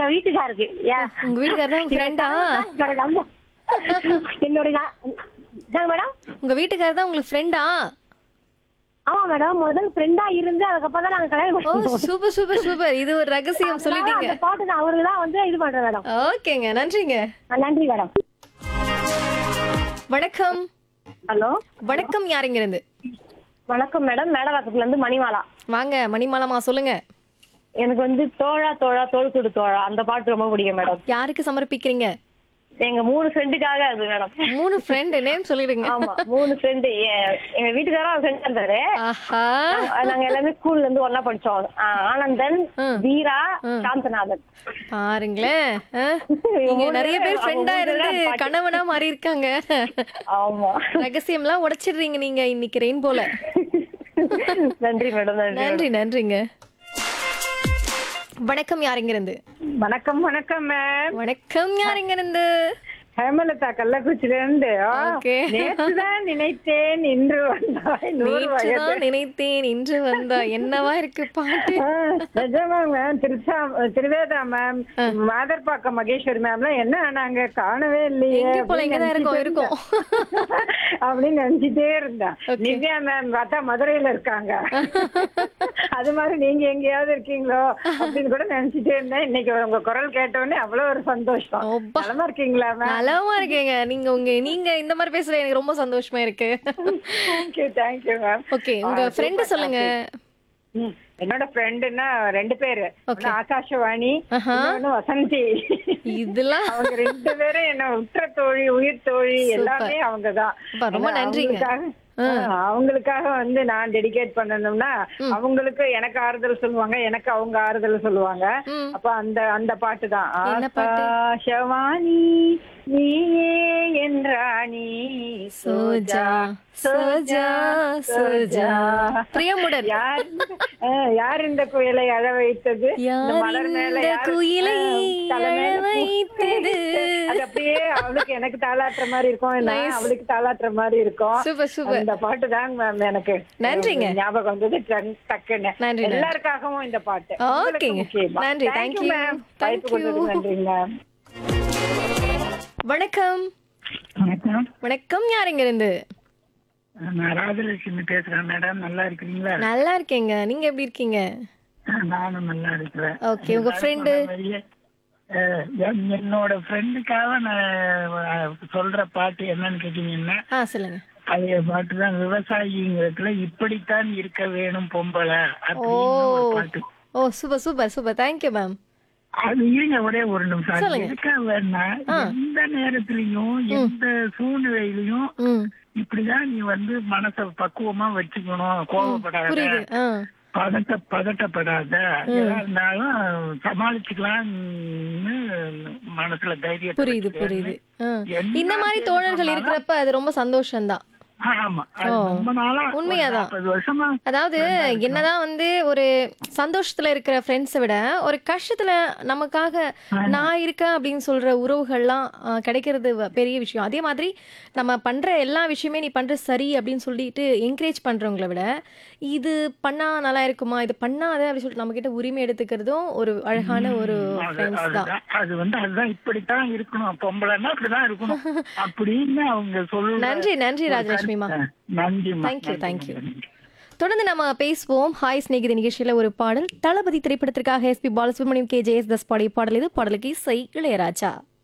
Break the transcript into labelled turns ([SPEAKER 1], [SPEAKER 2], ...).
[SPEAKER 1] வீட்டுக்காருக்கு ஏன்
[SPEAKER 2] உங்க வீட்டுக்காரர் தான் உங்க ஃப்ரெண்டா
[SPEAKER 1] என்னோட நம்ப- என்னோட நா- என்னங்க மேடம்
[SPEAKER 2] உங்க வீட்டுக்காரர் தான் உங்களுக்கு ஃப்ரெண்டா
[SPEAKER 1] ஆமா மேடம் முதல் ஃப்ரெண்டா இருந்து அதுக்கப்புறம் தான் நாங்க கல்யாணம்
[SPEAKER 2] ஓ
[SPEAKER 1] பண்ணோம்
[SPEAKER 2] சூப்பர் சூப்பர் சூப்பர் இது ஒரு ரகசியம் சொல்லிட்டீங்க
[SPEAKER 1] அந்த பாட்டு நான் அவருக்கு தான் வந்து இது பண்றேன் மேடம்
[SPEAKER 2] ஓகேங்க நன்றிங்க
[SPEAKER 1] ஆ, நன்றி மேடம்
[SPEAKER 2] வணக்கம்
[SPEAKER 1] ஹலோ
[SPEAKER 2] வணக்கம் யாருங்க இருந்து
[SPEAKER 1] வணக்கம் மேடம் மேடவாக்கத்துல இருந்து மணிமாலா
[SPEAKER 2] வாங்க மணிமாலமா சொல்லுங்க
[SPEAKER 1] எனக்கு வந்து தோழா தோழா தோல் கொடு தோழா அந்த பாட்டு ரொம்ப பிடிக்கும் மேடம்
[SPEAKER 2] யாருக்கு சமர்ப்பிக்கிறீங்க
[SPEAKER 1] எங்க மூணு ஃப்ரெண்டுக்காக அது மேடம்
[SPEAKER 2] மூணு ஃப்ரெண்ட் நேம் சொல்லிடுங்க
[SPEAKER 1] ஆமா மூணு ஃப்ரெண்டு எங்க வீட்டுக்காரரும் ஃப்ரெண்ட் இருந்தாரு
[SPEAKER 2] ஆஹா
[SPEAKER 1] அஹ் நாங்க எல்லாமே ஸ்கூல்ல இருந்து ஒண்ணா படிச்சோம் ஆஹ் ஆனந்தன்
[SPEAKER 2] ம்.
[SPEAKER 1] வீரா சாந்தநாதன்
[SPEAKER 2] பாருங்களேன் ஆ? இங்க நிறைய பேர் ஃப்ரெண்டா இருந்து கணவனா மாறி இருக்காங்க
[SPEAKER 1] ஆமா
[SPEAKER 2] ரகசியம்லாம் உடைச்சிடுறீங்க நீங்க இன்னைக்கு ரெயின் போல
[SPEAKER 1] நன்றி மேடம் நன்றி
[SPEAKER 2] நன்றி நன்றிங்க வணக்கம் யாருங்க இருந்து
[SPEAKER 3] வணக்கம் வணக்கம் மேம்
[SPEAKER 2] வணக்கம் யாருங்க இருந்து
[SPEAKER 3] ஹேமலதா கள்ளக்குச்சில இருந்து
[SPEAKER 2] Okay.
[SPEAKER 3] நேற்றுதான் நினைத்தேன் இன்று வந்தாய் நூறு வயது
[SPEAKER 2] நேற்றுதான் நினைத்தேன் இன்று வந்தா என்னவா இருக்கு பாட்டு
[SPEAKER 3] ஆ, நிஜமா மேம் திருச்சா திருவேதா மேம் மாதர்பாக்கம் மகேஸ்வரி மேம்லாம் என்ன ஆனாங்க காணவே இல்லையே
[SPEAKER 2] எங்க போல
[SPEAKER 3] அப்படின்னு
[SPEAKER 2] இங்கதான் இருக்கோம்
[SPEAKER 3] நினைச்சிட்டே
[SPEAKER 2] இருக்கோம்
[SPEAKER 3] இருந்தேன். அப்படின்னு நினைச்சிட்டே இருந்தேன் நிவ்யா மேம் பார்த்தா மதுரையில இருக்காங்க அது மாதிரி நீங்க எங்கேயாவது இருக்கீங்களோ அப்படின்னு கூட நினைச்சிட்டே இருந்தேன் இன்னைக்கு உங்க குரல் கேட்டோடனே அவ்வளவு ஒரு சந்தோஷம்
[SPEAKER 2] அப்பா.
[SPEAKER 3] நலமா இருக்கீங்களா மேம்
[SPEAKER 2] நலமா இருக்கேங்க நீங்க உங்க நீங்க இந்த மாதிரி பேசுறது எனக்கு ரொம்ப சந்தோஷமா இருக்கு
[SPEAKER 3] தேங்க்யூ தேங்க்யூ மேம்
[SPEAKER 2] ஓகே உங்க ஃப்ரெண்ட் சொல்லுங்க
[SPEAKER 3] என்னோட ஃப்ரெண்டுன்னா ரெண்டு பேரு
[SPEAKER 2] Okay.
[SPEAKER 3] ஒண்ணு ஆகாஷவாணி
[SPEAKER 2] ஆஹா.
[SPEAKER 3] இன்னொன்னு வசந்தி
[SPEAKER 2] இதெல்லாம்
[SPEAKER 3] அவங்க ரெண்டு பேரும் என்ன உற்ற தோழி உயிர் தோழி எல்லாமே அவங்கதான்
[SPEAKER 2] அப்பா, ரொம்ப
[SPEAKER 3] ஏன்னா
[SPEAKER 2] நன்றிங்க.
[SPEAKER 3] அவங்களுக்காக- ஆ, அவங்களுக்காக வந்து நான் டெடிகேட் பண்ணணும்னா அவங்களுக்கு எனக்கு ஆறுதல் சொல்லுவாங்க எனக்கு அவங்க ஆறுதல் சொல்லுவாங்க
[SPEAKER 2] ம்.
[SPEAKER 3] அப்ப அந்த அந்த பாட்டு தான்
[SPEAKER 2] என்ன பாட்டு?
[SPEAKER 3] ஆகாஷவாணி நீயே என்றாணி
[SPEAKER 2] சோஜா சோஜா சோஜா பிரியமுடன்
[SPEAKER 3] யார் இந்த- ஆ, யார் இந்த குயிலை அழ வைத்தது இந்த
[SPEAKER 2] யார்
[SPEAKER 3] மலர் மேல
[SPEAKER 2] இந்த
[SPEAKER 3] யார்
[SPEAKER 2] குயிலை
[SPEAKER 3] ஆ, தலை மேல
[SPEAKER 2] அழ வைத்தது?
[SPEAKER 3] அது அப்படியே அவளுக்கு எனக்கு தாளாட்டுற மாதிரி இருக்கும் நான் அவளுக்கு தாளாட்டுற மாதிரி இருக்கும்
[SPEAKER 2] சூப்பர் சூப்பர்
[SPEAKER 3] இந்த பாட்டு தான் மேம் எனக்கு
[SPEAKER 2] நன்றிங்க.
[SPEAKER 3] ஞாபகம் வந்தது டக்கு- டக்குன்னு
[SPEAKER 2] நன்றி, நன்றி.
[SPEAKER 3] எல்லாருக்காகவும் இந்த பாட்டு
[SPEAKER 2] ஓகேங்க.
[SPEAKER 3] உங்களுக்கு முக்கியமா.
[SPEAKER 2] நன்றி,
[SPEAKER 3] Thank
[SPEAKER 2] thank
[SPEAKER 3] you,
[SPEAKER 2] you.
[SPEAKER 3] ma'am.
[SPEAKER 2] Thank
[SPEAKER 3] வாய்ப்பு கொடுத்ததுக்கு
[SPEAKER 2] you.
[SPEAKER 3] நன்றிங்க மேம்
[SPEAKER 2] வணக்கம்
[SPEAKER 4] வணக்கம்
[SPEAKER 2] வணக்கம் யாருங்க இருந்து
[SPEAKER 4] நான் ராஜலட்சுமி பேசுறேன் மேடம் நல்லா இருக்கிறீங்களா
[SPEAKER 2] நல்லா இருக்கேங்க நீங்க எப்படி இருக்கீங்க
[SPEAKER 4] நானும் நல்லா இருக்கிறேன்
[SPEAKER 2] ஓகே உங்க ஃப்ரெண்டு
[SPEAKER 4] சொன்ன மாதிரியே, அஹ், என்- என்னோட ஃப்ரெண்டுக்காக நான் அஹ், சொல்ற பாட்டு என்னன்னு கேட்டீங்கன்னா
[SPEAKER 2] ஆ சொல்லுங்க
[SPEAKER 4] பழைய பாட்டு தான் விவசாயிங்கிறதுல இப்படித்தான் இருக்க வேணும் பொம்பளை
[SPEAKER 2] ஓ
[SPEAKER 4] அப்படின்னு ஒரு பாட்டு
[SPEAKER 2] ஓ super super super thank you ma'am
[SPEAKER 4] அது இருங்க ஒரே ஒரு நிமிஷம் அது
[SPEAKER 2] சொல்லுங்க.
[SPEAKER 4] எதுக்காக வேணா எந்த நேரத்திலையும் எந்த சூழ்நிலையிலையும்
[SPEAKER 2] ம்
[SPEAKER 4] இப்படிதான் நீ வந்து மனச பக்குவமா வச்சுக்கணும் கோவப்படாத
[SPEAKER 2] புரியுது ஆ
[SPEAKER 4] பதட்ட பதட்டப்படாத எதா இருந்தாலும் சமாளிச்சுக்கலாம்னு மனசுல தைரியம்
[SPEAKER 2] புரியுது புரியுது ஆ.
[SPEAKER 4] என்ன
[SPEAKER 2] இந்த மாதிரி தோழர்கள் இருக்கிறப்ப அது ரொம்ப சந்தோஷம்தான்
[SPEAKER 4] ஆமா அது ரொம்ப நாளா ஒரு
[SPEAKER 2] உண்மையாதான்.
[SPEAKER 4] 40 வருஷமா
[SPEAKER 2] அதாவது என்னதான் வந்து ஒரு சந்தோஷத்துல இருக்கிற ஃப்ரெண்ட்ஸை விட ஒரு கஷ்டத்துல நமக்காக நான் இருக்கேன் அப்படின்னு சொல்ற உறவுகள்லாம் ஆ, கிடைக்கிறது வ- பெரிய விஷயம் அதே மாதிரி நம்ம பண்ற எல்லா விஷயமே நீ பண்ற சரி அப்படின்னு சொல்லிட்டு என்கரேஜ் பண்றவங்களை விட இது பண்ணா நல்லா இருக்குமா இது பண்ணாத அப்படின்னு சொல்லிட்டு நம்ம கிட்ட உரிமை எடுத்துக்கிறதும் ஒரு அழகான ஒரு
[SPEAKER 4] அது-
[SPEAKER 2] ஃப்ரெண்ட்ஸ் தான்
[SPEAKER 4] அதுதான் அது வந்து அதுதான் இப்படித்தான் இருக்கணும் பொம்பளைன்னா அப்படிதான் இருக்கணும் அப்படின்னு அவங்க சொல்லுவாங்க
[SPEAKER 2] நன்றி நன்றி ராஜலட்சுமிமா
[SPEAKER 4] நன்றி
[SPEAKER 2] Thank you, thank you. தொடர்ந்து நம்ம பேசுவோம் ஹாய் ஸ்நேகித நிகழ்ச்சியில ஒரு பாடல் தளபதி திரைப்படத்திற்காக எஸ்பி பாலசுப்ரமணியம் கே ஜே எஸ் தஸ் பாடிய பாடல் இது பாடலுக்கு இசை இளையராஜா